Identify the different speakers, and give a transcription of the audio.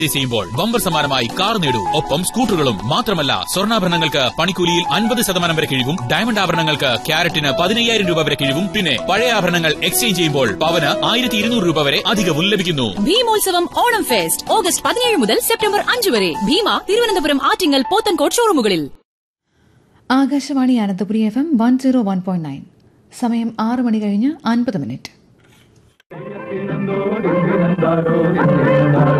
Speaker 1: purchase ചെയ്യുമ്പോൾ bumper സമ്മാനമായി car നേടൂ ഒപ്പം സ്കൂട്ടറുകളും മാത്രമല്ല സ്വർണ്ണാഭരണങ്ങൾക്ക് പണിക്കൂലിയിൽ അൻപത് ശതമാനം വരെ കിഴിവും ഡയമണ്ട് ആഭരണങ്ങൾക്ക് ക്യാരറ്റിന് പതിനയ്യായിരം രൂപ വരെ കിഴിവും പിന്നെ പഴയ ആഭരണങ്ങൾ എക്സ്ചേഞ്ച് ചെയ്യുമ്പോൾ പവന് ആയിരത്തി ഇരുന്നൂറ് രൂപ വരെ അധികവും ലഭിക്കുന്നു
Speaker 2: ഭീമോത്സവം ഓണം ഫെസ്റ്റ് ഓഗസ്റ്റ് പതിനേഴ് മുതൽ സെപ്റ്റംബർ അഞ്ച് വരെ ഭീമ തിരുവനന്തപുരം ആറ്റിങ്ങൽ പോത്തൻകോട് ഷോറൂമുകളിൽ
Speaker 3: Akashvani Ananthapuri F M one zero one point nine സമയം ആറ് മണി കഴിഞ്ഞ് അൻപത് മിനിറ്റ്